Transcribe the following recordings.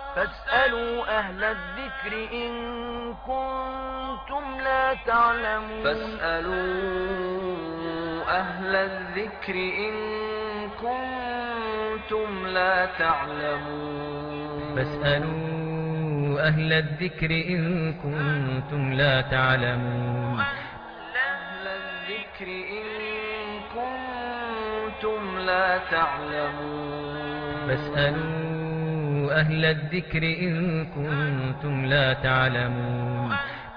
فاسألوا أهل الذكر إن كنتم لا تعلمون فاسألوا أهل الذكر إن كنتم لا تعلمون فاسألوا أهل الذكر إن كنتم لا تعلمون أهل الذكر إن كنتم لا تعلمون فاسألوا أهل الذكر إن كنتم لا تعلمون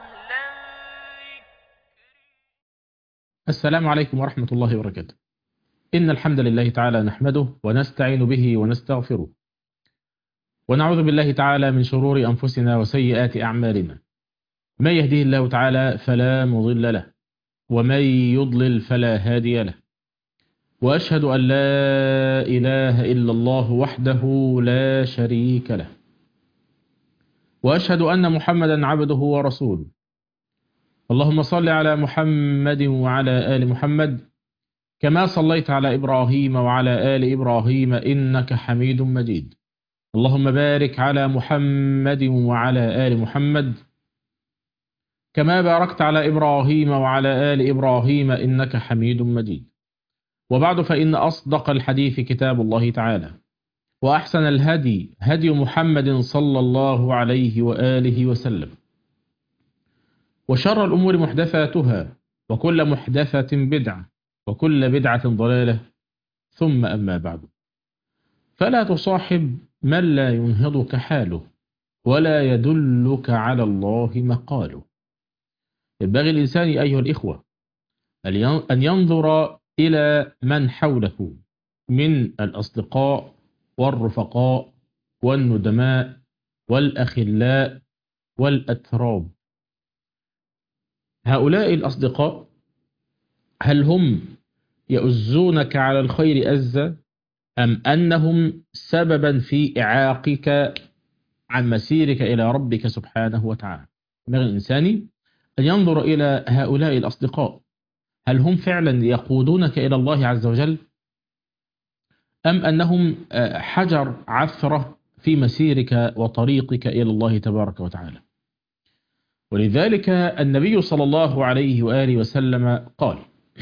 السلام عليكم ورحمة الله وبركاته إن الحمد لله تعالى نحمده ونستعين به ونستغفره ونعوذ بالله تعالى من شرور أنفسنا وسيئات أعمالنا من يهديه الله تعالى فلا مضل له ومن يضلل فلا هادي له وأشهد أن لا إله إلا الله وحده لا شريك له وأشهد أن محمدا عبده ورسوله اللهم صل على محمد وعلى آل محمد كما صليت على إبراهيم وعلى آل إبراهيم إنك حميد مجيد اللهم بارك على محمد وعلى آل محمد كما باركت على إبراهيم وعلى آل إبراهيم إنك حميد مجيد وبعد فإن أصدق الحديث كتاب الله تعالى وأحسن الهدي هدي محمد صلى الله عليه وآله وسلم وشر الأمور محدثاتها وكل محدثة بدعة وكل بدعة ضلالة ثم أما بعد فلا تصاحب من لا ينهضك حاله ولا يدلك على الله مقاله ينبغي الإنسان أيها الإخوة أن ينظر إلى من حوله من الأصدقاء والرفقاء والندماء والأخلاء والأتراب هؤلاء الأصدقاء هل هم يؤزونك على الخير أزا أم أنهم سببا في إعاقك عن مسيرك إلى ربك سبحانه وتعالى ينبغي الإنسان أن ينظر إلى هؤلاء الأصدقاء هل هم فعلا يقودونك إلى الله عز وجل أم أنهم حجر عثرة في مسيرك وطريقك إلى الله تبارك وتعالى ولذلك النبي صلى الله عليه وآله وسلم قال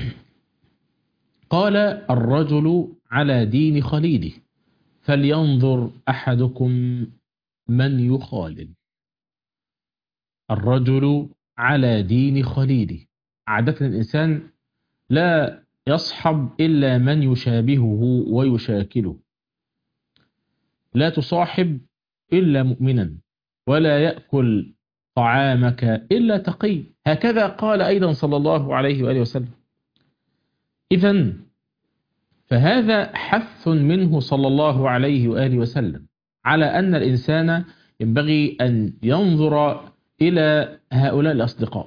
قال الرجل على دين خليله فلينظر أحدكم من يخالل الرجل على دين خليله عادة الإنسان لا يصحب إلا من يشابهه ويشاكله لا تصاحب إلا مؤمنا ولا يأكل طعامك إلا تقي هكذا قال أيضا صلى الله عليه وآله وسلم إذا فهذا حث منه صلى الله عليه وآله وسلم على أن الإنسان ينبغي أن ينظر إلى هؤلاء الأصدقاء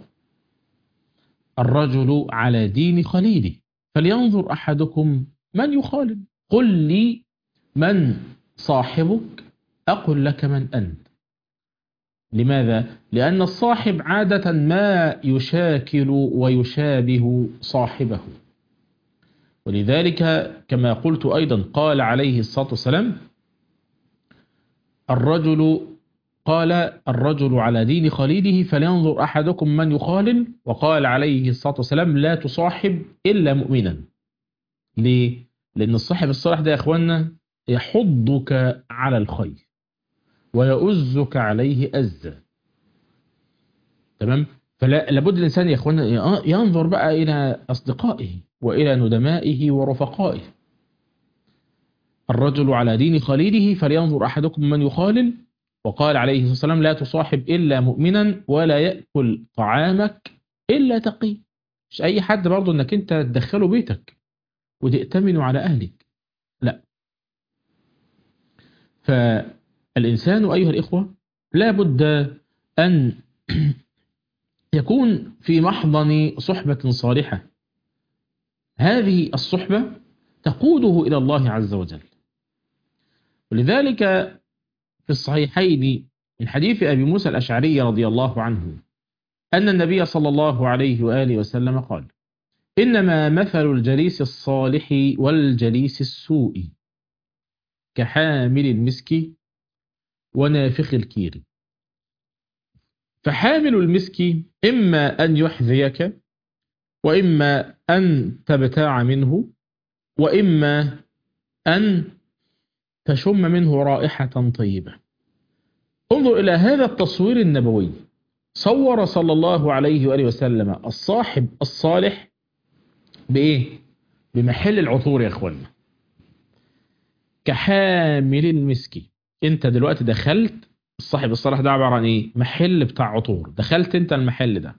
الرجل على دين خليله فلينظر أحدكم من يخالل قل لي من صاحبك أقل لك من أنت لماذا؟ لأن الصاحب عادة ما يشاكل ويشابه صاحبه ولذلك كما قلت أيضا قال عليه الصلاة والسلام الرجل قال الرجل على دين خليله فلينظر أحدكم من يخالل وقال عليه الصلاة والسلام لا تصاحب إلا مؤمنا ليه؟ لأن الصاحب الصالح ده يا أخوانا يحضك على الخير ويؤزك عليه أزا تمام فلا لابد الإنسان يا أخوانا ينظر بقى إلى أصدقائه وإلى ندمائه ورفقائه الرجل على دين خليله فلينظر أحدكم من يخالل وقال عليه الصلاة والسلام لا تصاحب إلا مؤمنا ولا يأكل طعامك إلا تقي مش أي حد برضه أنك أنت تدخله بيتك وتأتمنه على أهلك لا فالإنسان أيها الإخوة لا بد أن يكون في محضن صحبة صالحة هذه الصحبة تقوده إلى الله عز وجل ولذلك في الصحيحين من حديث أبي موسى الأشعري رضي الله عنه أن النبي صلى الله عليه وآله وسلم قال إنما مثل الجليس الصالح والجليس السوء كحامل المسك ونافخ الكير فحامل المسك إما أن يحذيك وإما أن تبتاع منه وإما أن تشم منه رائحة طيبة انظر إلى هذا التصوير النبوي صور صلى الله عليه وآله وسلم الصاحب الصالح بإيه؟ بمحل العطور يا أخوانا كحامل المسك انت دلوقتي دخلت الصاحب الصالح ده عبارة عن ايه محل بتاع عطور دخلت انت المحل ده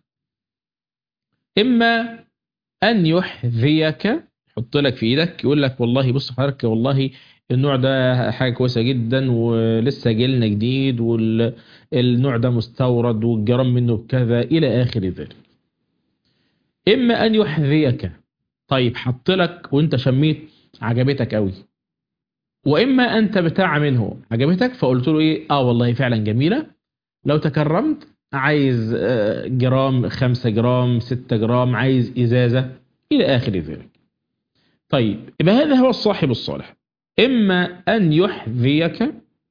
اما ان يحذيك يحط لك في ايدك يقول لك والله بص حضرتك والله النوع ده حاجة كويسة جدا ولسه جيلنا جديد والنوع ده مستورد والجرام منه بكذا الى اخر ذلك اما ان يحذيك طيب حط لك وانت شميت عجبتك قوي واما ان تبتاع منه عجبتك فقلت له ايه اه والله فعلا جميله لو تكرمت عايز آه، جرام خمسة جرام ستة جرام عايز ازازه الى اخر ذلك طيب يبقى هذا هو الصاحب الصالح اما ان يحذيك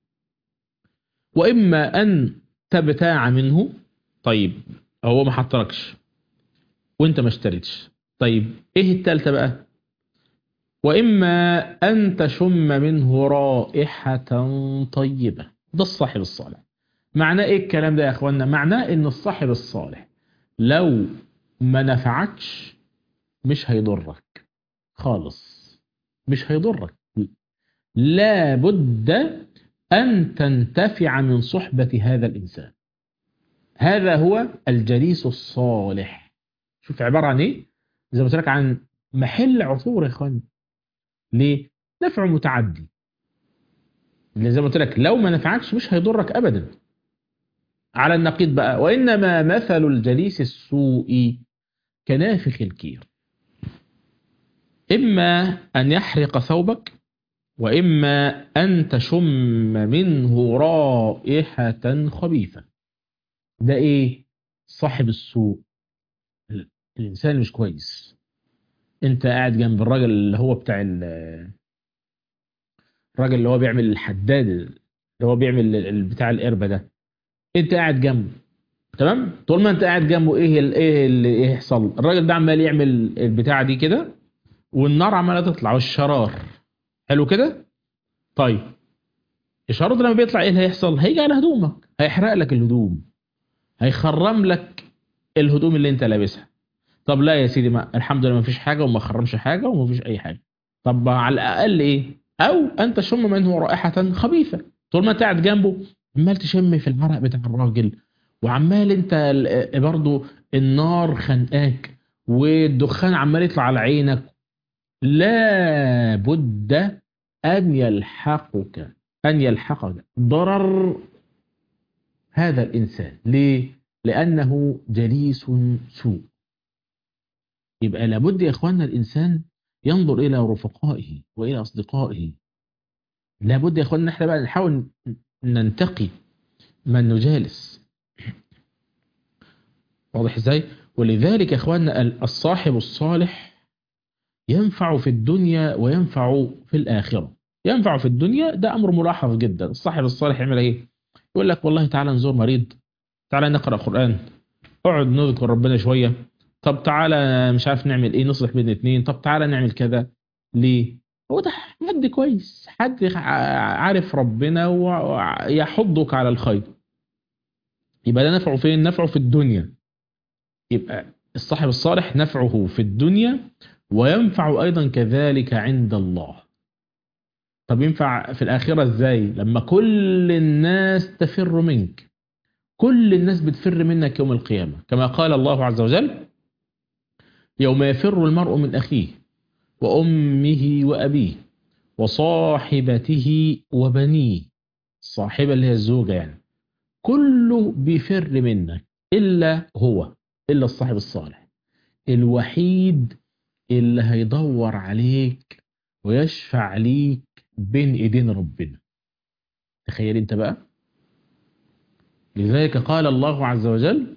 واما ان تبتاع منه طيب هو ما حطلكش وانت ما اشتريتش طيب ايه التالتة بقى وإما أن تشم منه رائحة طيبة ده الصاحب الصالح معناه إيه الكلام ده يا أخوانا معناه إن الصاحب الصالح لو ما نفعكش مش هيضرك خالص مش هيضرك لا بد أن تنتفع من صحبة هذا الإنسان هذا هو الجليس الصالح شوف عبارة عن إيه زي ما قلت لك عن محل عطور يا إخوانا ليه؟ نفع متعدي اللي زي ما قلت لك لو ما نفعكش مش هيضرك ابدا على النقيض بقى وانما مثل الجليس السوء كنافخ الكير اما ان يحرق ثوبك واما ان تشم منه رائحه خبيثه ده ايه صاحب السوء الانسان مش كويس انت قاعد جنب الراجل اللي هو بتاع ال- الراجل اللي هو بيعمل الحداد اللي هو بيعمل ال- بتاع القربة ده انت قاعد جنبه تمام طول ما انت قاعد جنبه ايه ال- ايه اللي ايه يحصل الراجل ده عمال يعمل البتاعه دي كده والنار عماله تطلع والشرار حلو كده طيب الشرار ده لما بيطلع ايه اللي هيحصل هيجي على هدومك هيحرق لك الهدوم هيخرم لك الهدوم اللي انت لابسها طب لا يا سيدي ما الحمد لله ما فيش حاجه وما خرمش حاجه وما فيش اي حاجه طب على الاقل ايه او ان تشم منه رائحه خبيثه طول ما انت قاعد جنبه عمال تشم في العرق بتاع الراجل وعمال انت ال- برضو النار خانقاك والدخان عمال يطلع على عينك لا بد ان يلحقك ان يلحقك ضرر هذا الانسان ليه لانه جليس سوء يبقى لابد يا اخواننا الانسان ينظر الى رفقائه والى اصدقائه لابد يا اخواننا احنا بقى نحاول ننتقي من نجالس واضح ازاي ولذلك يا اخواننا الصاحب الصالح ينفع في الدنيا وينفع في الاخره ينفع في الدنيا ده امر ملاحظ جدا الصاحب الصالح يعمل ايه يقول لك والله تعالى نزور مريض تعالى نقرا قران اقعد نذكر ربنا شويه طب تعالى مش عارف نعمل ايه نصلح بين اتنين طب تعالى نعمل كذا ليه هو ده حد كويس حد عارف ربنا ويحضك على الخير يبقى ده نفعه فين نفعه في الدنيا يبقى الصاحب الصالح نفعه في الدنيا وينفع ايضا كذلك عند الله طب ينفع في الاخره ازاي لما كل الناس تفر منك كل الناس بتفر منك يوم القيامه كما قال الله عز وجل يوم يفر المرء من أخيه وأمه وأبيه وصاحبته وبنيه الصاحبة اللي هي الزوجة يعني كله بيفر منك إلا هو إلا الصاحب الصالح الوحيد اللي هيدور عليك ويشفع ليك بين إيدين ربنا تخيل انت بقى لذلك قال الله عز وجل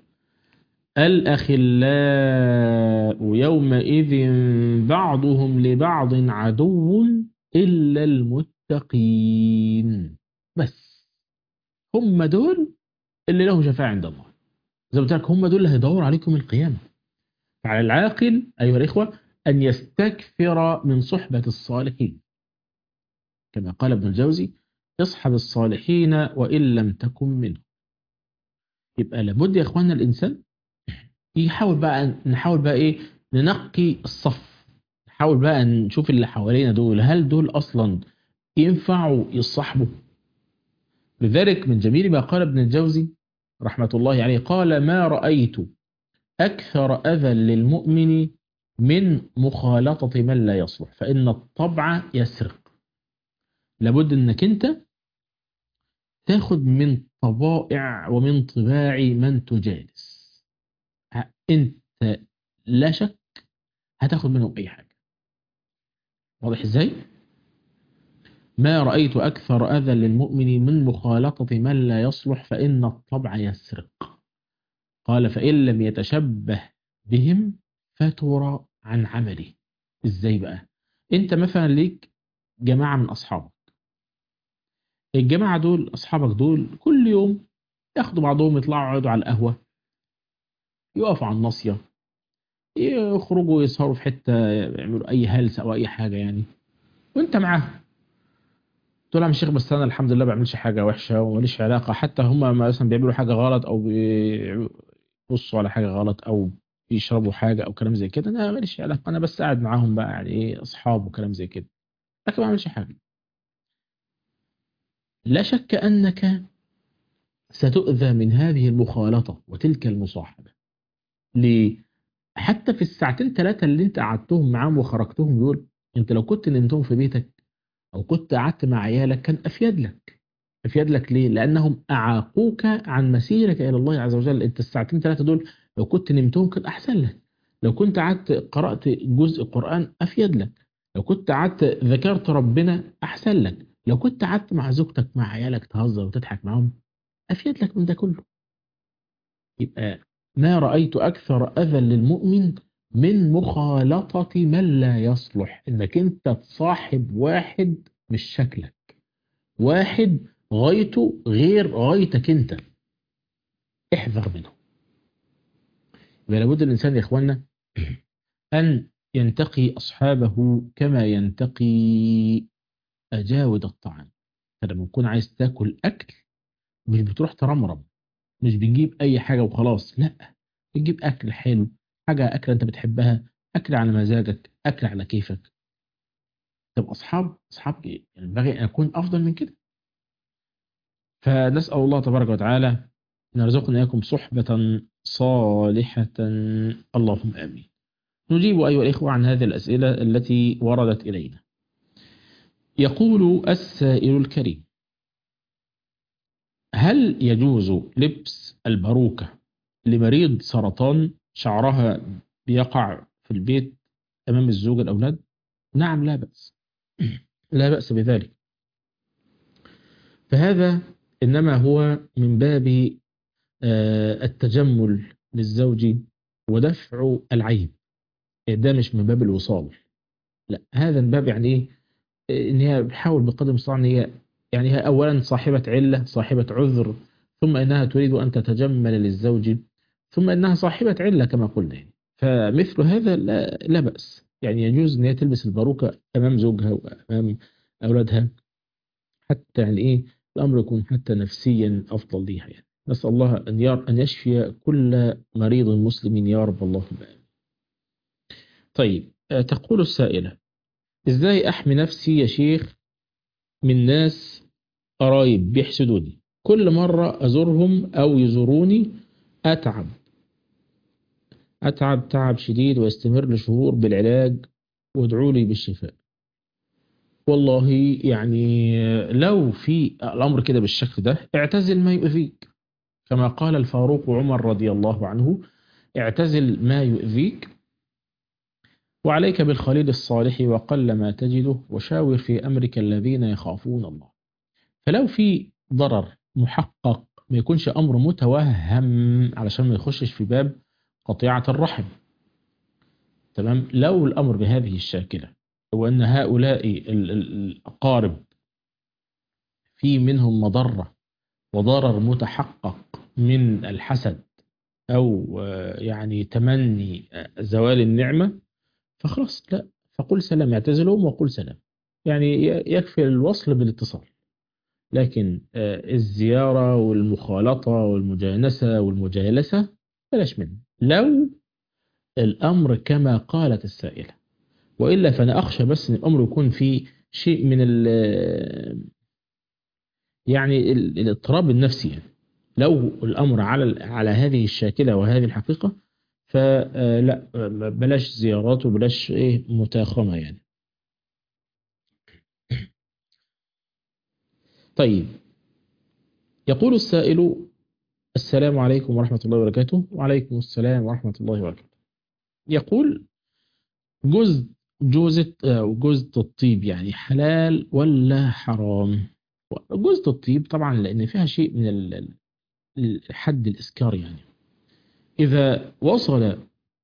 الأخلاء يومئذ بعضهم لبعض عدو إلا المتقين بس هم دول اللي له شفاعة عند الله زي ما قلت لك هم دول اللي هيدوروا عليكم القيامة فعلى العاقل أيها الإخوة أن يستكثر من صحبة الصالحين كما قال ابن الجوزي اصحب الصالحين وإن لم تكن منهم يبقى لابد يا إخواننا الإنسان يحاول بقى نحاول بقى إيه ننقي الصف نحاول بقى نشوف اللي حوالينا دول هل دول أصلا ينفعوا يصحبوا لذلك من جميل ما قال ابن الجوزي رحمة الله عليه قال ما رأيت أكثر أذى للمؤمن من مخالطة من لا يصلح فإن الطبع يسرق لابد أنك أنت تاخد من طبائع ومن طباع من تجالس أنت لا شك هتاخد منهم أي حاجة واضح إزاي؟ ما رأيت أكثر أذى للمؤمن من مخالطة من لا يصلح فإن الطبع يسرق قال فإن لم يتشبه بهم فترى عن عمله إزاي بقى أنت مثلا ليك جماعة من أصحابك الجماعة دول أصحابك دول كل يوم ياخدوا بعضهم يطلعوا يقعدوا على القهوة يقفوا على الناصية يخرجوا يسهروا في حتة يعملوا أي هلس أو أي حاجة يعني وأنت معاهم تقول يا شيخ بس انا الحمد لله ما بعملش حاجه وحشه وماليش علاقه حتى هم مثلا بيعملوا حاجه غلط او بيبصوا على حاجه غلط او بيشربوا حاجه او كلام زي كده انا ماليش علاقه انا بس قاعد معاهم بقى يعني ايه اصحاب وكلام زي كده لكن ما بعملش حاجه لا شك انك ستؤذى من هذه المخالطه وتلك المصاحبه ليه حتى في الساعتين ثلاثه اللي انت قعدتهم معاهم وخرجتهم دول انت لو كنت نمتهم في بيتك أو كنت قعدت مع عيالك كان أفيد لك أفيد لك ليه؟ لأنهم أعاقوك عن مسيرك إلى الله عز وجل أنت الساعتين ثلاثة دول لو كنت نمتهم كان أحسن لك لو كنت قعدت قرأت جزء قرآن أفيد لك لو كنت قعدت ذكرت ربنا أحسن لك لو كنت قعدت مع زوجتك مع عيالك تهزر وتضحك معهم أفيد لك من ده كله يبقى ما رأيت أكثر أذى للمؤمن من مخالطة من لا يصلح انك انت تصاحب واحد مش شكلك واحد غايته غير غايتك انت احذر منه يبقى لابد الانسان يا اخوانا ان ينتقي اصحابه كما ينتقي اجاود الطعام فلما تكون عايز تاكل اكل مش بتروح ترمرم مش بتجيب اي حاجه وخلاص لا بتجيب اكل حلو حاجة أكلة أنت بتحبها أكل على مزاجك أكل على كيفك طب أصحاب أصحاب يعني ينبغي أن أكون أفضل من كده فنسأل الله تبارك وتعالى أن يرزقنا إياكم صحبة صالحة اللهم آمين نجيب أيها الإخوة عن هذه الأسئلة التي وردت إلينا يقول السائل الكريم هل يجوز لبس البروكة لمريض سرطان شعرها بيقع في البيت أمام الزوج الأولاد نعم لا بأس لا بأس بذلك فهذا إنما هو من باب التجمل للزوج ودفع العيب ده مش من باب الوصال لا هذا من باب يعني ايه ان هي بتحاول بقدر المستطاع ان هي يعني هي اولا صاحبة علة صاحبة عذر ثم انها تريد ان تتجمل للزوج ثم انها صاحبة علة كما قلنا فمثل هذا لا, لا بأس يعني يجوز ان هي تلبس الباروكة امام زوجها وامام اولادها حتى يعني ايه الامر يكون حتى نفسيا افضل ليها يعني نسأل الله ان ير ان يشفي كل مريض مسلم يا رب الله العالمين طيب تقول السائلة ازاي احمي نفسي يا شيخ من ناس قرايب بيحسدوني كل مرة ازورهم او يزوروني اتعب اتعب تعب شديد واستمر لشهور بالعلاج وادعوا لي بالشفاء والله يعني لو في الامر كده بالشكل ده اعتزل ما يؤذيك كما قال الفاروق عمر رضي الله عنه اعتزل ما يؤذيك وعليك بالخليل الصالح وقل ما تجده وشاور في أمرك الذين يخافون الله فلو في ضرر محقق ما يكونش أمر متوهم علشان ما يخشش في باب قطيعة الرحم تمام لو الأمر بهذه الشاكلة وأن هؤلاء الأقارب في منهم مضرة وضرر متحقق من الحسد أو آه، يعني تمني آه، زوال النعمة فخلاص لا فقل سلام اعتزلهم وقل سلام يعني ي- يكفي الوصل بالاتصال لكن آه، الزيارة والمخالطة والمجانسة والمجالسة بلاش منه لو الأمر كما قالت السائلة وإلا فأنا أخشى بس أن الأمر يكون فيه شيء من ال يعني ال- الاضطراب النفسي يعني. لو الأمر على على هذه الشاكلة وهذه الحقيقة فلا بلاش زيارات وبلاش إيه متاخمة يعني طيب يقول السائل السلام عليكم ورحمة الله وبركاته وعليكم السلام ورحمة الله وبركاته يقول جزء جوزة أو جوزة الطيب يعني حلال ولا حرام جوزة الطيب طبعا لأن فيها شيء من ال- ال- حد الإسكار يعني إذا وصل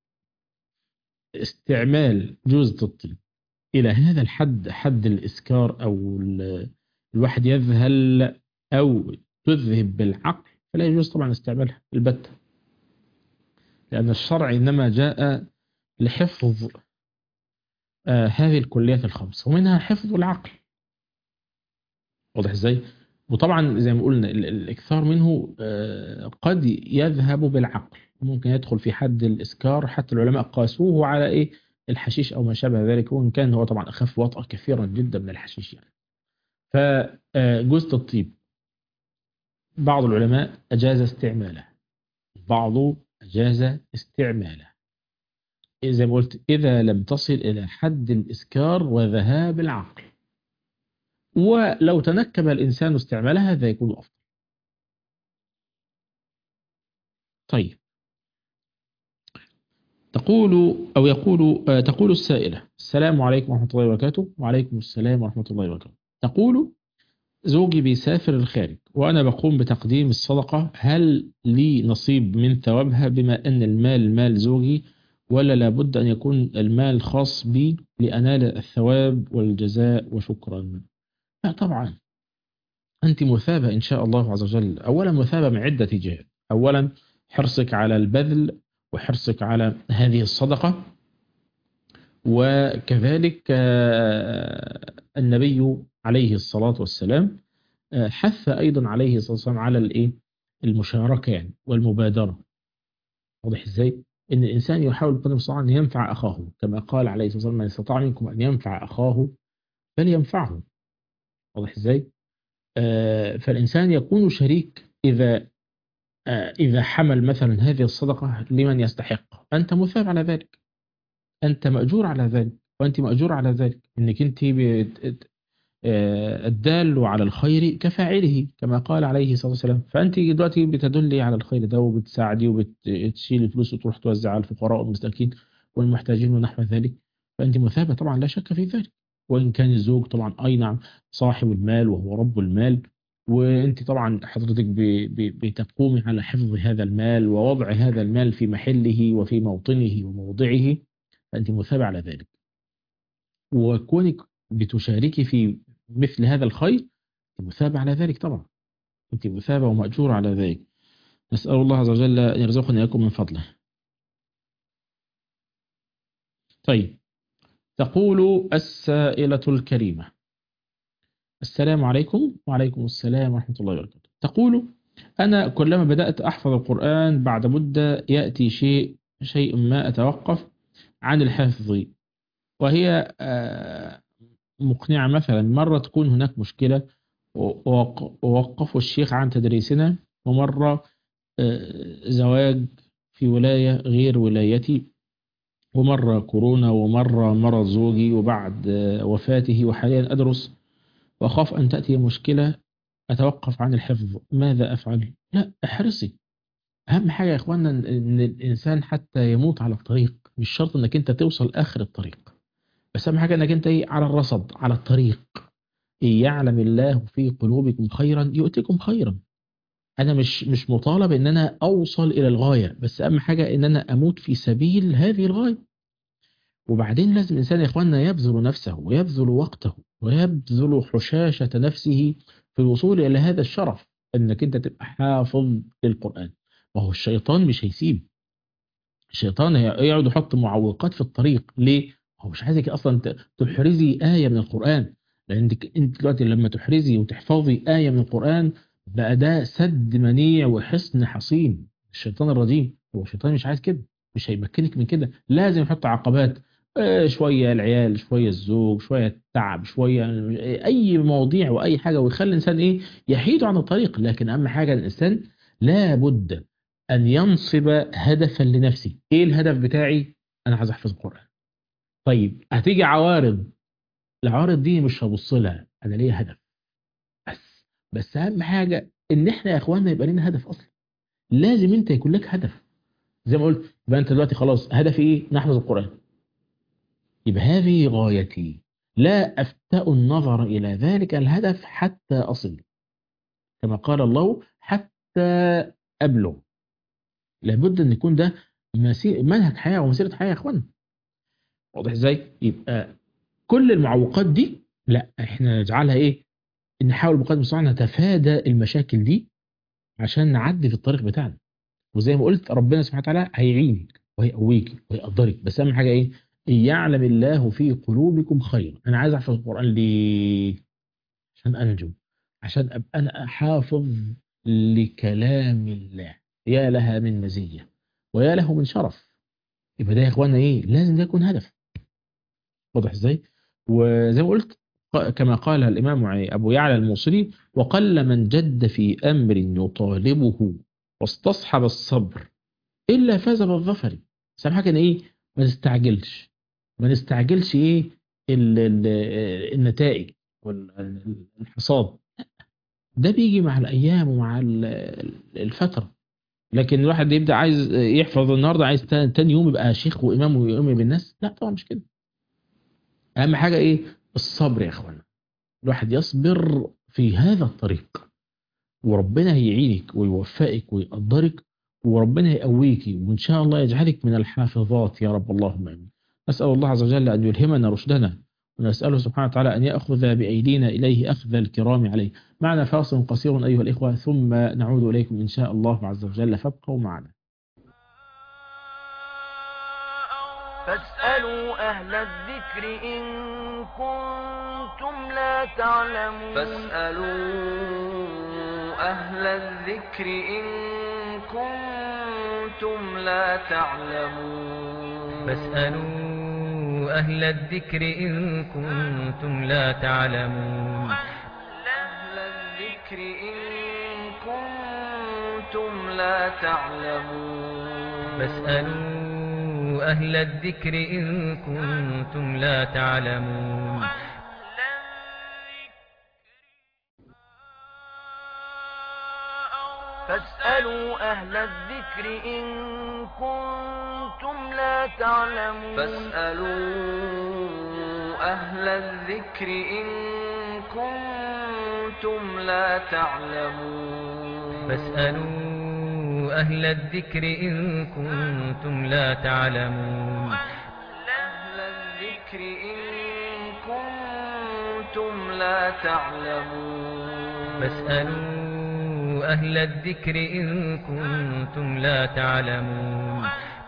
استعمال جوزة الطيب إلى هذا الحد حد الإسكار أو ال- الواحد يذهل أو تذهب بالعقل فلا يجوز طبعا استعمالها البتة لأن الشرع إنما جاء لحفظ آه هذه الكليات الخمس ومنها حفظ العقل واضح ازاي وطبعا زي ما قلنا ال- الاكثار منه آه قد يذهب بالعقل ممكن يدخل في حد الاسكار حتى العلماء قاسوه على ايه الحشيش او ما شابه ذلك وان كان هو طبعا اخف وطأ كثيرا جدا من الحشيش يعني فجوزة الطيب بعض العلماء اجاز استعماله بعض اجاز استعماله زي ما قلت إذا لم تصل إلى حد الإسكار وذهاب العقل ولو تنكب الإنسان استعمالها هذا يكون أفضل طيب تقول أو يقول آه، تقول السائلة السلام عليكم ورحمة الله وبركاته وعليكم السلام ورحمة الله وبركاته تقول زوجي بيسافر الخارج وأنا بقوم بتقديم الصدقة هل لي نصيب من ثوابها بما أن المال مال زوجي ولا لابد أن يكون المال خاص بي لأنال الثواب والجزاء وشكرا لا طبعا أنت مثابة إن شاء الله عز وجل أولا مثابة من عدة جهات أولا حرصك على البذل وحرصك على هذه الصدقة وكذلك آه، النبي عليه الصلاة والسلام آه، حث أيضا عليه الصلاة والسلام على الإيه المشاركة يعني والمبادرة واضح إزاي إن الإنسان يحاول بقدر المستطاع أن ينفع أخاه كما قال عليه الصلاة والسلام من استطاع منكم أن ينفع أخاه فلينفعه واضح إزاي آه، فالإنسان يكون شريك إذا آه، إذا حمل مثلا هذه الصدقة لمن يستحق أنت مثاب على ذلك أنت مأجور على ذلك وأنت مأجور على ذلك إنك أنت بت- آه، الدال على الخير كفاعله كما قال عليه الصلاة والسلام فأنت دلوقتي بتدلي على الخير ده وبتساعدي وبتشيل الفلوس وتروح توزع على الفقراء والمساكين والمحتاجين ونحو ذلك فأنت مثابة طبعا لا شك في ذلك وإن كان الزوج طبعا أي نعم صاحب المال وهو رب المال وانت طبعا حضرتك ب- ب- بتقومي على حفظ هذا المال ووضع هذا المال في محله وفي موطنه وموضعه فأنت مثابة على ذلك وكونك بتشاركي في مثل هذا الخير أنت مثابة على ذلك طبعا أنت مثابة ومأجورة على ذلك نسأل الله عز وجل أن يرزقنا إياكم من فضله طيب تقول السائلة الكريمة السلام عليكم وعليكم السلام ورحمة الله وبركاته تقول أنا كلما بدأت أحفظ القرآن بعد مدة يأتي شيء شيء ما أتوقف عن الحفظ وهي آه، مقنعة مثلا مرة تكون هناك مشكلة ووق- ووقفوا الشيخ عن تدريسنا ومرة آه، زواج في ولاية غير ولايتي ومرة كورونا ومرة مرض زوجي وبعد آه، وفاته وحاليا أدرس وأخاف أن تأتي مشكلة أتوقف عن الحفظ ماذا أفعل؟ لا احرصي أهم حاجة يا إخواننا إن- إن الإنسان حتى يموت على الطريق مش شرط إنك أنت توصل آخر الطريق بس أهم حاجة إنك أنت إيه على الرصد على الطريق إن يعلم الله في قلوبكم خيرا يؤتكم خيرا أنا مش مش مطالب إن أنا أوصل إلى الغاية بس أهم حاجة إن أنا أموت في سبيل هذه الغاية وبعدين لازم الإنسان يا إخواننا يبذل نفسه ويبذل وقته ويبذل حشاشة نفسه في الوصول إلى هذا الشرف انك انت تبقى حافظ للقرآن وهو الشيطان مش هيسيب الشيطان هي- يقعد يحط معوقات في الطريق ليه؟ هو مش عايزك اصلا ت- تحرزي آية من القرآن لانك انت دلوقتي لما تحرزي وتحفظي آية من القرآن بقى ده سد منيع وحصن حصين الشيطان الرجيم هو الشيطان مش عايز كده مش هيمكنك من كده لازم يحط عقبات آه، شوية العيال شوية الزوج شوية التعب شوية أي مواضيع وأي حاجة ويخلي الإنسان إيه يحيد عن الطريق لكن أهم حاجة الإنسان لابد أن ينصب هدفا لنفسه إيه الهدف بتاعي أنا عايز أحفظ القرآن طيب هتيجي عوارض العوارض دي مش هبص لها أنا ليا هدف بس بس أهم حاجة إن إحنا يا إخواننا يبقى لنا هدف أصلا لازم أنت يكون لك هدف زي ما قلت يبقى أنت دلوقتي خلاص هدفي إيه نحفظ القرآن يبقى هذه غايتي لا أفتأ النظر إلى ذلك الهدف حتى أصل كما قال الله حتى أبلغ لابد أن يكون ده مسير منهج حياة ومسيرة حياة يا أخوان واضح إزاي يبقى كل المعوقات دي لا إحنا نجعلها إيه نحاول بقدر المستطاع نتفادى المشاكل دي عشان نعدي في الطريق بتاعنا وزي ما قلت ربنا سبحانه وتعالى هيعينك وهيقويك وهيقدرك بس أهم حاجة إيه إن يعلم الله في قلوبكم خير أنا عايز أحفظ القرآن ليه عشان أنجو عشان أبقى أنا حافظ لكلام الله يا لها من مزية ويا له من شرف يبقى ده يا إخوانا إيه لازم ده يكون هدف واضح إزاي وزي ما قلت ق- كما قال الإمام أبو يعلى الموصلي وقل من جد في أمر يطالبه واستصحب الصبر إلا فاز بالظفر بس أهم حاجة إن إيه ما تستعجلش ما نستعجلش إيه ال- ال- النتائج والحصاد ده بيجي مع الأيام ومع ال- الفترة لكن الواحد يبدأ عايز يحفظ النهاردة عايز تا- تاني يوم يبقى شيخ وإمام ويؤمن بالناس لا طبعا مش كده أهم حاجة إيه الصبر يا إخوانا الواحد يصبر في هذا الطريق وربنا هيعينك ويوفقك ويقدرك وربنا يقويك وإن شاء الله يجعلك من الحافظات يا رب اللهم آمين نسأل الله عز وجل أن يلهمنا رشدنا ونسأله سبحانه وتعالى أن يأخذ بأيدينا إليه أخذ الكرام عليه معنا فاصل قصير أيها الإخوة ثم نعود إليكم إن شاء الله عز وجل فابقوا معنا فاسألوا أهل الذكر إن كنتم لا تعلمون فاسألوا أهل الذكر إن كنتم لا تعلمون فاسألوا أهل الذكر إن كنتم لا تعلمون أهل الذكر إن كنتم لا تعلمون فاسألوا أهل الذكر إن كنتم لا تعلمون فاسألوا أهل الذكر إن كنتم لا تعلمون فاسألوا أهل الذكر إن كنتم لا تعلمون فاسألوا أهل الذكر إن كنتم لا تعلمون أهل الذكر إن كنتم لا تعلمون فاسألوا أهل الذكر إن كنتم لا تعلمون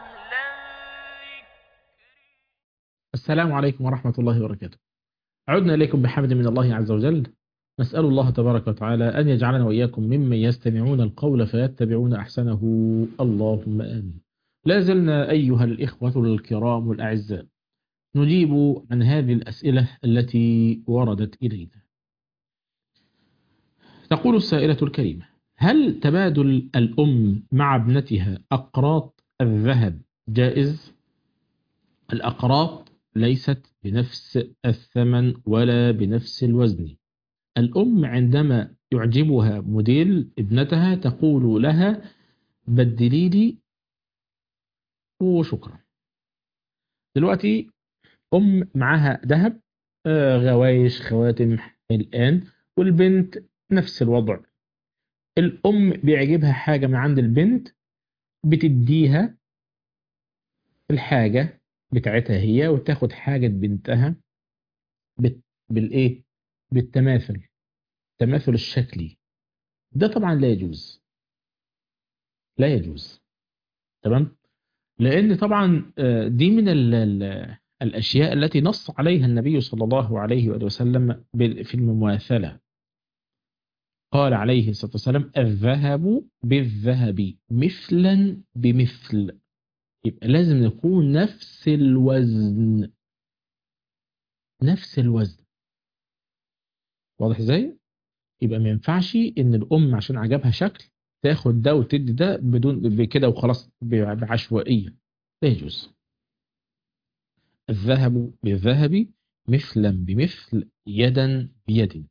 السلام عليكم ورحمة الله وبركاته عدنا إليكم بحمد من الله عز وجل نسأل الله تبارك وتعالى أن يجعلنا وإياكم ممن يستمعون القول فيتبعون أحسنه اللهم آمين لا زلنا أيها الإخوة الكرام الأعزاء نجيب عن هذه الأسئلة التي وردت إلينا تقول السائلة الكريمة هل تبادل الأم مع ابنتها أقراط الذهب جائز؟ الأقراط ليست بنفس الثمن ولا بنفس الوزن الأم عندما يعجبها موديل ابنتها تقول لها بدلي لي وشكرا دلوقتي أم معاها ذهب آه، غوايش خواتم الآن والبنت نفس الوضع الأم بيعجبها حاجة من عند البنت بتديها الحاجة بتاعتها هي وتاخد حاجة بنتها بت... بالإيه؟ بالتماثل التماثل الشكلي ده طبعا لا يجوز لا يجوز تمام لأن طبعا آه، دي من ال ال الأشياء التي نص عليها النبي صلى الله عليه وآله وسلم بال- في المماثلة قال عليه الصلاة والسلام الذهب بالذهب مثلا بمثل يبقى لازم يكون نفس الوزن نفس الوزن واضح ازاي؟ يبقى ما ينفعش ان الام عشان عجبها شكل تاخد ده وتدي ده بدون بكده وخلاص ب- بعشوائيه لا يجوز الذهب بالذهب مثلا بمثل يدا بيد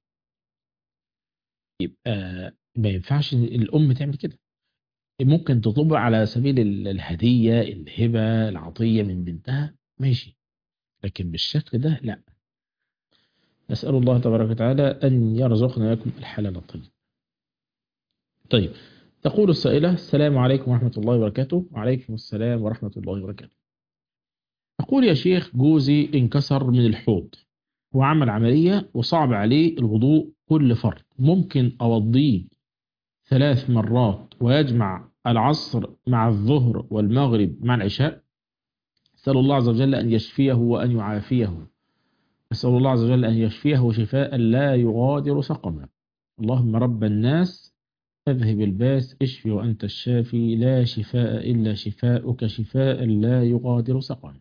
يبقى ما ينفعش الام تعمل كده ممكن تطلبها على سبيل ال- الهديه الهبه العطيه من بنتها ماشي لكن بالشكل ده لا نسأل الله تبارك وتعالى أن يرزقنا وياكم الحلال الطيب طيب تقول السائلة السلام عليكم ورحمة الله وبركاته وعليكم السلام ورحمة الله وبركاته أقول يا شيخ جوزي انكسر من الحوض وعمل عملية وصعب عليه الوضوء كل فرد ممكن أوضيه ثلاث مرات ويجمع العصر مع الظهر والمغرب مع العشاء أسأل الله عز وجل أن يشفيه وأن يعافيه أسأل الله عز وجل أن يشفيه شفاء لا يغادر سقما اللهم رب الناس اذهب الباس اشفي وأنت الشافي لا شفاء إلا شفاؤك شفاء لا يغادر سقما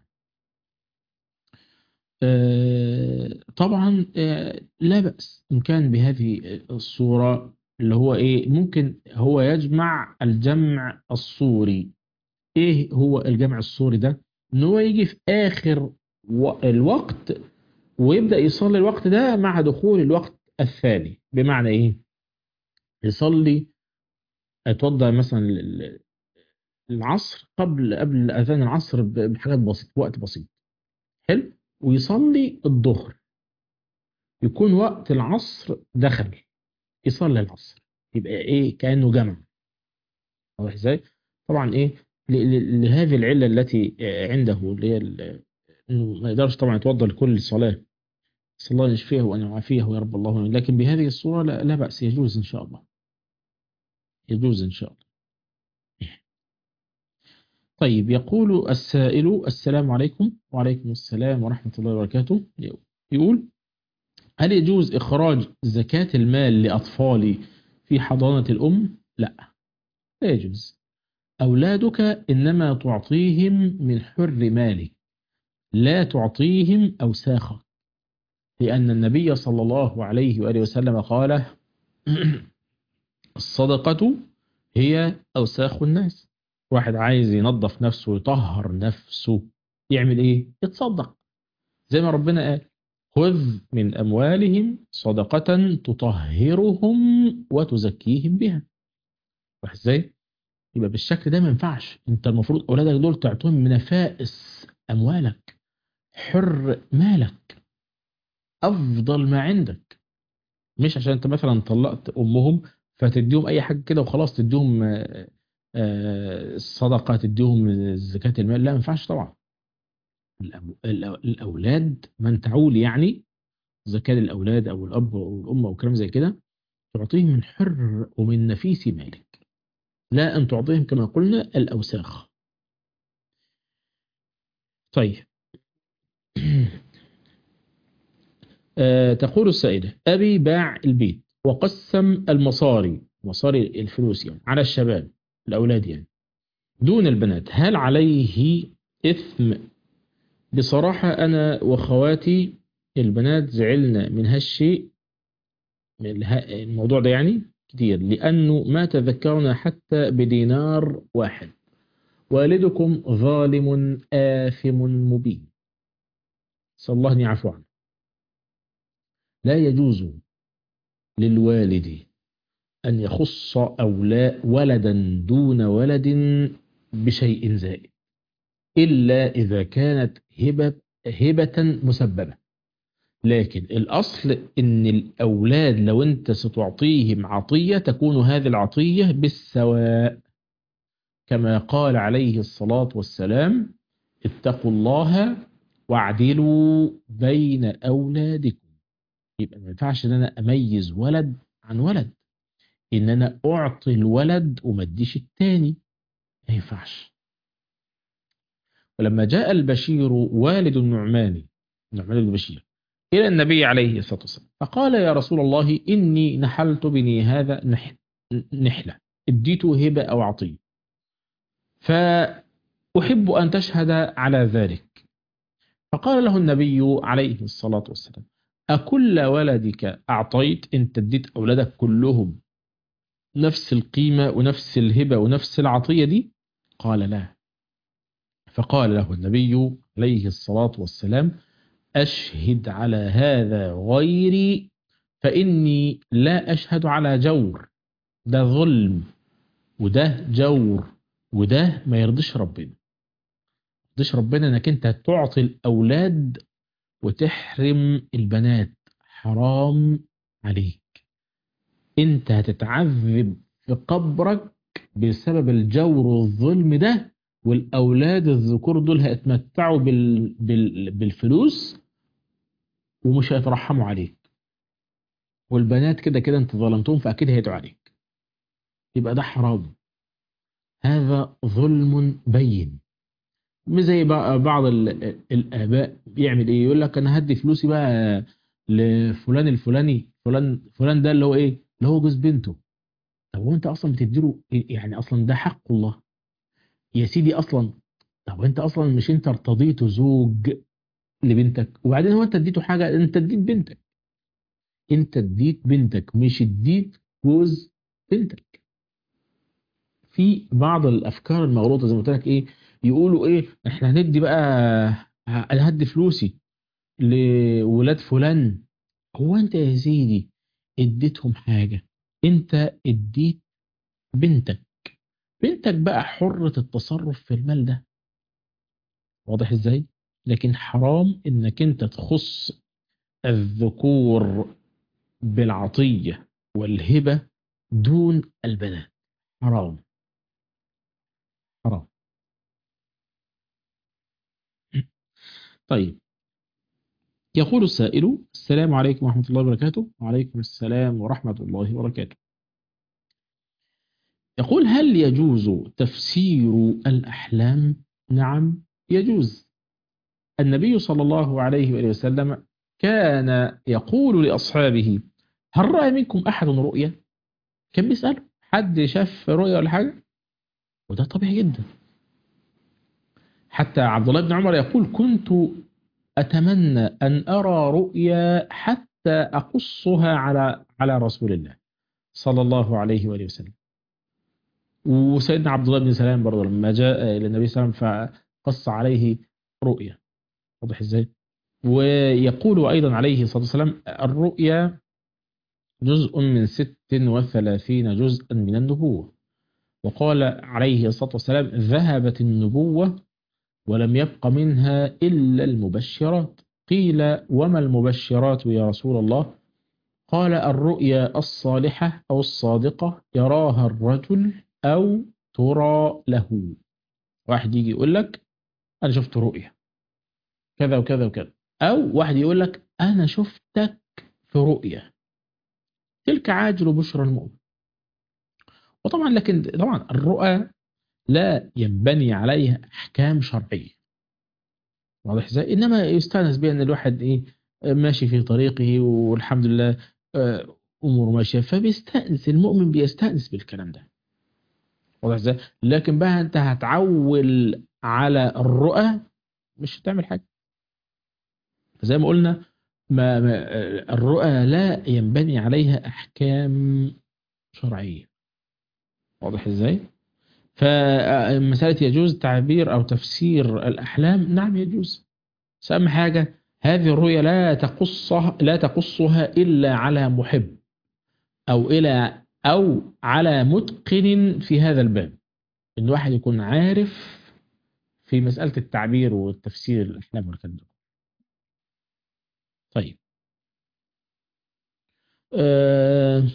آه، طبعا آه، لا بأس إن كان بهذه الصورة اللي هو إيه ممكن هو يجمع الجمع الصوري إيه هو الجمع الصوري ده إن هو يجي في آخر و- الوقت ويبدأ يصلي الوقت ده مع دخول الوقت الثاني بمعنى ايه يصلي اتوضى مثلا ال- العصر قبل قبل اذان العصر ب- بحاجات بسيطه وقت بسيط حلو ويصلي الظهر يكون وقت العصر دخل يصلي العصر يبقى ايه كانه جمع واضح ازاي طبعا ايه ل- ل- لهذه العله التي آه، عنده اللي هي ال- إنه ما يقدرش طبعا يتوضا لكل صلاه نسأل الله أن يشفيه وأن يعافيه يا رب اللهم آمين. لكن بهذه الصورة لا, لا بأس يجوز إن شاء الله يجوز إن شاء الله طيب يقول السائل السلام عليكم وعليكم السلام ورحمة الله وبركاته يقول هل يجوز إخراج زكاة المال لأطفالي في حضانة الأم؟ لا لا يجوز أولادك إنما تعطيهم من حر مالك لا تعطيهم أوساخك لأن النبي صلى الله عليه وآله وسلم قال الصدقة هي أوساخ الناس واحد عايز ينظف نفسه ويطهر نفسه يعمل إيه؟ يتصدق زي ما ربنا قال خذ من أموالهم صدقة تطهرهم وتزكيهم بها واحد ازاي؟ يبقى بالشكل ده ما ينفعش انت المفروض اولادك دول تعطيهم من نفائس اموالك حر مالك افضل ما عندك مش عشان انت مثلا طلقت امهم فتديهم اي حاجه كده وخلاص تديهم آه، آه، صدقه تديهم زكاه المال لا ما ينفعش طبعا الأو- الأو- الاولاد من تعول يعني زكاه الاولاد او الاب او الام او كلام زي كده تعطيهم من حر ومن نفيس مالك لا ان تعطيهم كما قلنا الاوساخ طيب آه، تقول السائلة أبي باع البيت وقسم المصاري مصاري الفلوس يعني على الشباب الأولاد يعني دون البنات هل عليه إثم بصراحة أنا وخواتي البنات زعلنا من هالشيء من اله- الموضوع ده يعني كتير لأنه ما تذكرنا حتى بدينار واحد والدكم ظالم آثم مبين صلى الله أن يعفو عنه لا يجوز للوالد أن يخص أولاء ولدا دون ولد بشيء زائد إلا إذا كانت هبة هبة مسببة لكن الأصل إن الأولاد لو أنت ستعطيهم عطية تكون هذه العطية بالسواء كما قال عليه الصلاة والسلام اتقوا الله واعدلوا بين أولادكم يبقى ما ينفعش ان انا اميز ولد عن ولد ان انا اعطي الولد وما اديش التاني ما ينفعش ولما جاء البشير والد النعمان نعمان بن بشير إلى النبي عليه الصلاة والسلام فقال يا رسول الله إني نحلت بني هذا نح... نحلة اديته هبة أو عطية فأحب أن تشهد على ذلك فقال له النبي عليه الصلاة والسلام أكل ولدك أعطيت أنت اديت أولادك كلهم نفس القيمة ونفس الهبة ونفس العطية دي قال لا فقال له النبي عليه الصلاة والسلام أشهد على هذا غيري فإني لا أشهد على جور ده ظلم وده جور وده ما يرضيش ربنا يرضيش ربنا انك انت تعطي الأولاد وتحرم البنات حرام عليك انت هتتعذب في قبرك بسبب الجور والظلم ده والأولاد الذكور دول هيتمتعوا بال... بال... بالفلوس ومش هيترحموا عليك والبنات كده كده انت ظلمتهم فأكيد هيدعوا عليك يبقى ده حرام هذا ظلم بين مش زي بقى بعض ال... الآباء بيعمل ايه يقول لك انا هدي فلوسي بقى لفلان الفلاني فلان فلان ده اللي هو ايه اللي هو جوز بنته طب هو انت اصلا بتديله يعني اصلا ده حق الله يا سيدي اصلا طب انت اصلا مش انت ارتضيته زوج لبنتك وبعدين هو انت اديته حاجه انت اديت بنتك انت اديت بنتك مش اديت جوز بنتك في بعض الافكار المغلوطه زي ما قلت لك ايه يقولوا ايه احنا هندي بقى انا هدي فلوسي لولاد فلان هو انت يا سيدي اديتهم حاجه انت اديت بنتك بنتك بقى حرة التصرف في المال ده واضح ازاي لكن حرام انك انت تخص الذكور بالعطية والهبة دون البنات حرام حرام طيب يقول السائل السلام عليكم ورحمة الله وبركاته وعليكم السلام ورحمة الله وبركاته يقول هل يجوز تفسير الأحلام نعم يجوز النبي صلى الله عليه وآله وسلم كان يقول لأصحابه هل رأى منكم أحد رؤيا كان بيسأل حد شاف رؤيا ولا حاجة وده طبيعي جدا حتى عبد الله بن عمر يقول كنت أتمنى أن أرى رؤيا حتى أقصها على على رسول الله صلى الله عليه وآله وسلم وسيدنا عبد الله بن سلام برضه لما جاء إلى النبي صلى الله عليه وسلم فقص عليه رؤيا واضح ازاي ويقول أيضا عليه الصلاة والسلام الرؤيا جزء من ست وثلاثين جزءا من النبوة وقال عليه الصلاة والسلام ذهبت النبوة ولم يبق منها إلا المبشرات قيل وما المبشرات يا رسول الله قال الرؤيا الصالحة أو الصادقة يراها الرجل أو ترى له واحد يجي يقول لك أنا شفت رؤيا كذا وكذا وكذا أو واحد يقول لك أنا شفتك في رؤيا تلك عاجل بشرى المؤمن وطبعا لكن طبعا الرؤى لا ينبني عليها أحكام شرعية واضح ازاي انما يستانس بان الواحد ايه ماشي في طريقه والحمد لله اموره ماشيه فبيستانس المؤمن بيستانس بالكلام ده واضح ازاي لكن بقى انت هتعول على الرؤى مش هتعمل حاجه زي ما قلنا ما, ما الرؤى لا ينبني عليها احكام شرعيه واضح ازاي فمسألة يجوز تعبير أو تفسير الأحلام نعم يجوز بس أهم حاجة هذه الرؤيا لا تقصها لا تقصها إلا على محب أو إلى أو على متقن في هذا الباب إن واحد يكون عارف في مسألة التعبير والتفسير الأحلام والكلام ده طيب أه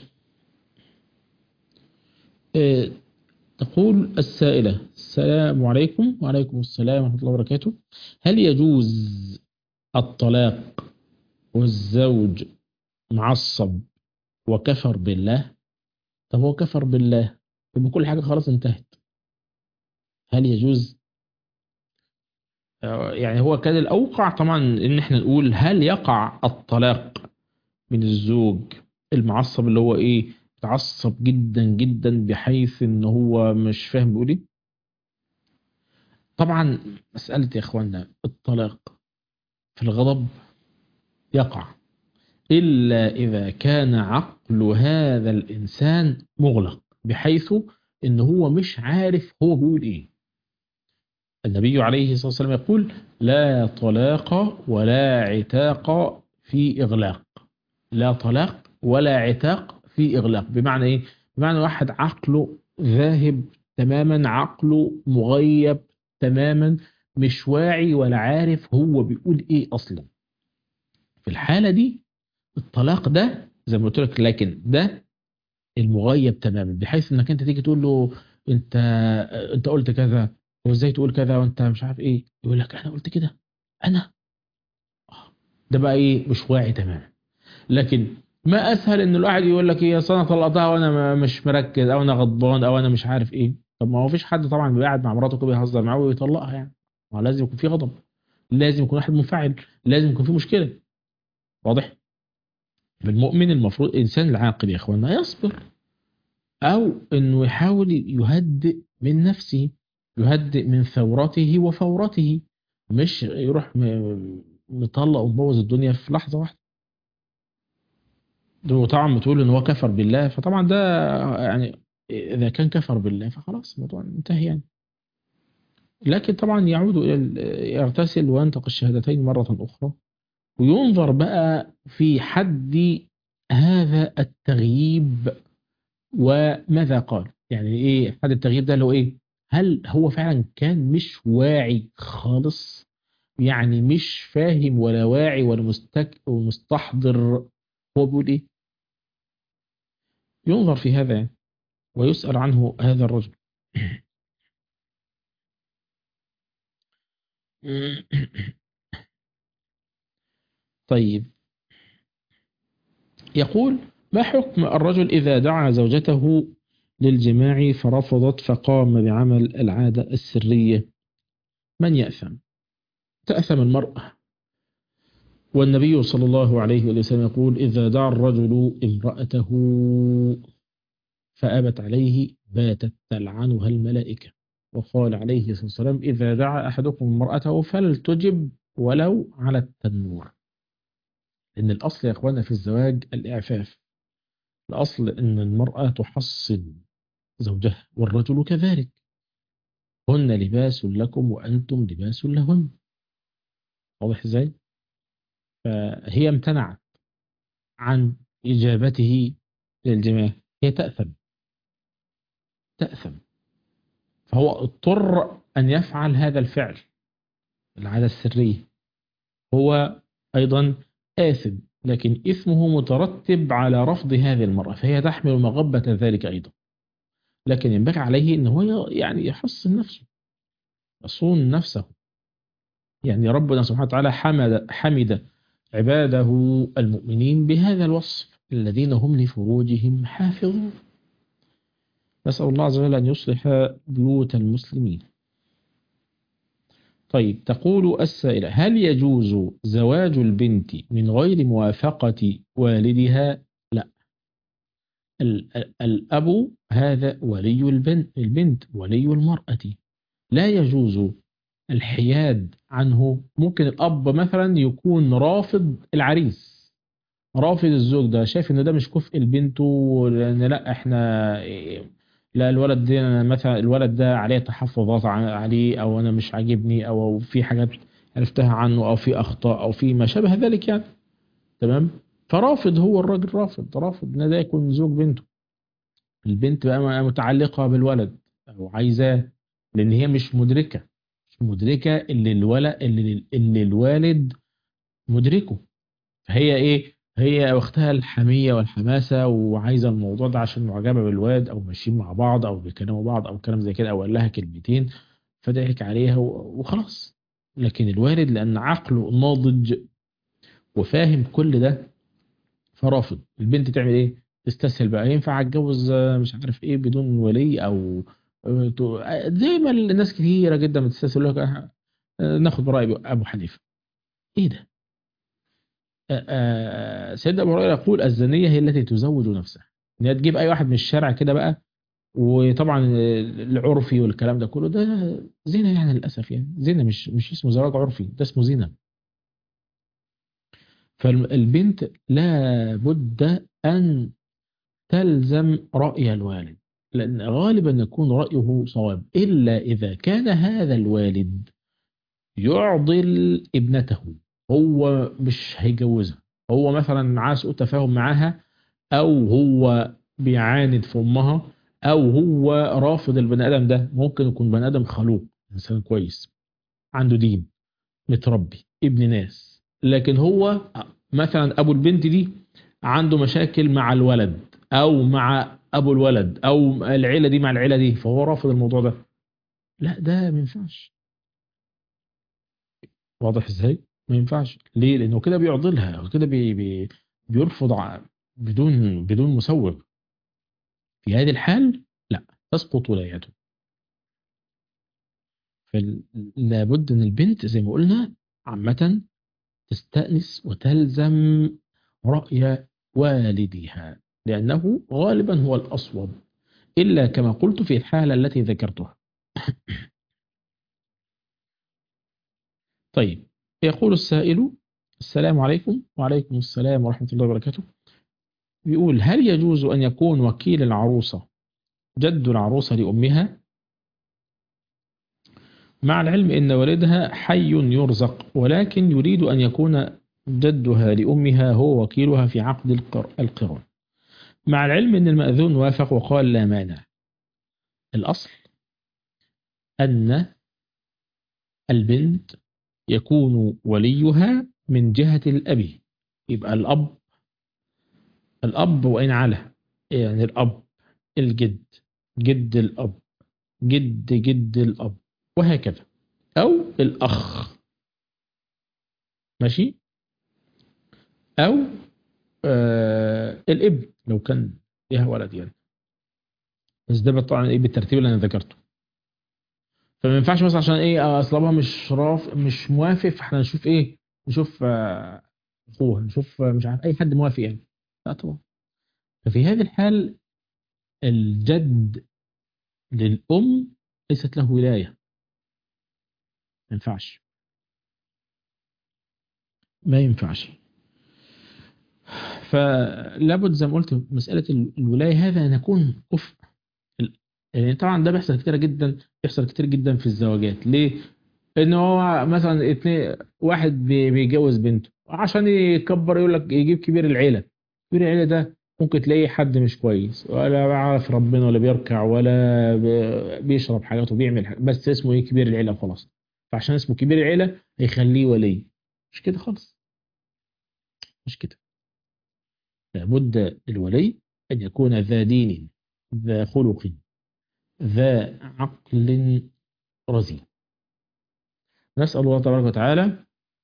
أه تقول السائلة السلام عليكم وعليكم السلام ورحمة الله وبركاته هل يجوز الطلاق والزوج معصب وكفر بالله طب هو كفر بالله يبقى كل حاجة خلاص انتهت هل يجوز آه، يعني هو كان الأوقع طبعا إن احنا نقول هل يقع الطلاق من الزوج المعصب اللي هو إيه متعصب جدا جدا بحيث إن هو مش فاهم بيقول إيه طبعا مسألة يا إخوانا الطلاق في الغضب يقع إلا إذا كان عقل هذا الإنسان مغلق بحيث إن هو مش عارف هو بيقول إيه النبي عليه الصلاة والسلام يقول لا طلاق ولا عتاق في إغلاق لا طلاق ولا عتاق في إغلاق بمعنى إيه؟ بمعنى واحد عقله ذاهب تماما عقله مغيب تماما مش واعي ولا عارف هو بيقول إيه أصلا في الحالة دي الطلاق ده زي ما قلت لك لكن ده المغيب تماما بحيث انك انت تيجي تقول له انت انت قلت كذا وازاي تقول كذا وانت مش عارف ايه يقول لك انا قلت كده انا آه، ده بقى ايه مش واعي تماما لكن ما اسهل ان الواحد يقول لك ايه اصل انا طلقتها وانا ما- مش مركز او انا غضبان او انا مش عارف ايه طب ما هو فيش حد طبعا بيبقى قاعد مع مراته كده بيهزر معاه ويطلقها يعني ما هو لازم يكون في غضب لازم يكون واحد منفعل لازم يكون في مشكله واضح المؤمن المفروض الانسان العاقل يا اخوانا يصبر او انه يحاول يهدئ من نفسه يهدئ من ثورته وفورته مش يروح م- مطلق ومبوظ الدنيا في لحظة واحدة ده طبعا بتقول ان هو كفر بالله فطبعا ده يعني اذا كان كفر بالله فخلاص الموضوع انتهى يعني لكن طبعا يعود الى ال- يغتسل وينطق الشهادتين مرة اخرى وينظر بقى في حد هذا التغييب وماذا قال يعني ايه حد التغييب ده اللي هو ايه هل هو فعلا كان مش واعي خالص يعني مش فاهم ولا واعي ولا مستك ومستحضر هو بيقول ايه ينظر في هذا يعني ويسأل عنه هذا الرجل طيب يقول ما حكم الرجل إذا دعا زوجته للجماع فرفضت فقام بعمل العادة السرية من يأثم تأثم المرأة والنبي صلى الله عليه وسلم يقول إذا دعا الرجل امرأته فأبت عليه باتت تلعنها الملائكة وقال عليه الصلاة والسلام إذا دعا أحدكم امرأته فلتجب ولو على التنور إن الأصل يا أخوانا في الزواج الإعفاف الأصل أن المرأة تحصن زوجها والرجل كذلك هن لباس لكم وأنتم لباس لهن واضح إزاي؟ فهي امتنعت عن إجابته للجماع هي تأثم تأثم فهو اضطر أن يفعل هذا الفعل العادة السرية هو أيضا آثم لكن إثمه مترتب على رفض هذه المرأة فهي تحمل مغبة ذلك أيضا لكن ينبغي عليه أن هو يعني يحصن نفسه يصون نفسه يعني ربنا سبحانه وتعالى حمد, حمد عباده المؤمنين بهذا الوصف الذين هم لفروجهم حافظون نسأل الله عز وجل أن يصلح بيوت المسلمين طيب تقول السائلة هل يجوز زواج البنت من غير موافقة والدها لا ال- الأب هذا ولي البنت, البنت ولي المرأة لا يجوز الحياد عنه ممكن الأب مثلا يكون رافض العريس رافض الزوج ده شايف ان ده مش كفء لبنته لان لا احنا لا الولد ده مثلا الولد ده عليه تحفظات ع- عليه او انا مش عاجبني او أو في حاجات عرفتها عنه او في اخطاء او في ما شابه ذلك يعني تمام فرافض هو الراجل رافض رافض ان ده يكون زوج بنته البنت بقى متعلقة بالولد او عايزاه لان هي مش مدركة مش مدركة اللي الولد اللي, اللي الوالد مدركه فهي ايه هي واختها الحمية والحماسة وعايزة الموضوع ده عشان معجبة بالواد او ماشيين مع بعض او بيكلموا بعض او كلام زي كده او قال لها كلمتين فضحك عليها و- وخلاص لكن الوالد لان عقله ناضج وفاهم كل ده فرافض البنت تعمل ايه تستسهل بقى ينفع اتجوز آه، مش عارف ايه بدون ولي او آه، تو- آه، زي ما الناس كتيره جدا بتستسهل يقول لك آه، آه، ناخد برأي ابو حنيفه ايه ده آه، آه، سيدنا ابو هريره يقول الزانيه هي التي تزوج نفسها ان هي تجيب اي واحد من الشارع كده بقى وطبعا آه، العرفي والكلام ده كله ده زنا يعني للاسف يعني زنا مش مش اسمه زواج عرفي ده اسمه زنا فالبنت لا بد ان تلزم رأي الوالد لأن غالبا يكون رأيه صواب إلا إذا كان هذا الوالد يعضل ابنته هو مش هيجوزها هو مثلا معاه سوء تفاهم معاها أو هو بيعاند في أمها أو هو رافض البني آدم ده ممكن يكون بني آدم خلوق إنسان كويس عنده دين متربي ابن ناس لكن هو مثلا أبو البنت دي عنده مشاكل مع الولد او مع ابو الولد او العيله دي مع العيله دي فهو رافض الموضوع ده لا ده ما ينفعش واضح ازاي ما ينفعش ليه لانه كده بيعضلها وكده بي بي بيرفض ع- بدون بدون مسوغ في هذه الحال لا تسقط ولايته فلابد ان البنت زي ما قلنا عامه تستأنس وتلزم رأي والدها لأنه غالبا هو الأصوب إلا كما قلت في الحالة التي ذكرتها طيب يقول السائل السلام عليكم وعليكم السلام ورحمة الله وبركاته بيقول هل يجوز أن يكون وكيل العروسة جد العروسة لأمها مع العلم أن والدها حي يرزق ولكن يريد أن يكون جدها لأمها هو وكيلها في عقد القر- القران مع العلم أن المأذون وافق وقال لا مانع الأصل أن البنت يكون وليها من جهة الأب يبقى الأب الأب وإن على يعني الأب الجد جد الأب جد جد الأب وهكذا أو الأخ ماشي أو آه الابن لو كان ليها ولد يعني بس ده طبعا ايه بالترتيب اللي انا ذكرته فما ينفعش مثلا عشان ايه اصل ابوها مش راف مش موافق فاحنا نشوف ايه نشوف آه، اخوها نشوف آه، مش عارف اي حد موافق يعني لا طبعا ففي هذه الحال الجد للأم ليست له ولاية ما ينفعش ما ينفعش فلابد زي ما قلت مسألة الولاية هذا أن يكون كفء يعني طبعا ده بيحصل كتير جدا بيحصل كتير جدا في الزواجات ليه؟ ان هو مثلا اتنين واحد بي- بيجوز بنته عشان يكبر يقول لك يجيب كبير العيلة كبير العيلة ده ممكن تلاقي حد مش كويس ولا بيعرف ربنا ولا بيركع ولا بي- بيشرب حاجات وبيعمل حاجات بس اسمه ايه كبير العيلة وخلاص فعشان اسمه كبير العيلة هيخليه ولي مش كده خالص مش كده لابد الولي أن يكون ذا دين ذا خلق ذا عقل رزين نسأل الله تبارك وتعالى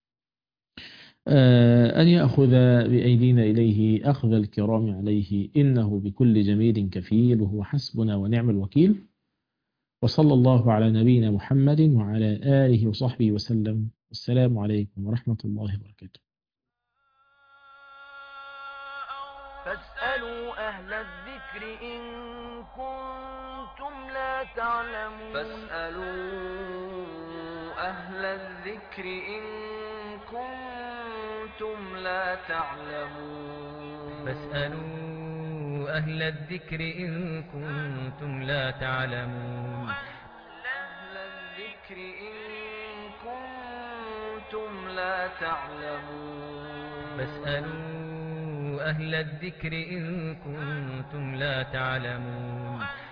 آه، أن يأخذ بأيدينا إليه أخذ الكرام عليه إنه بكل جميل كفيل وهو حسبنا ونعم الوكيل وصلى الله على نبينا محمد وعلى آله وصحبه وسلم السلام عليكم ورحمة الله وبركاته فاسألوا أهل الذكر إن كنتم لا تعلمون فاسألوا أهل الذكر إن كنتم لا تعلمون فاسألوا أهل الذكر إن كنتم لا تعلمون أهل الذكر إن كنتم لا تعلمون فاسألوا أهل الذكر إن كنتم لا تعلمون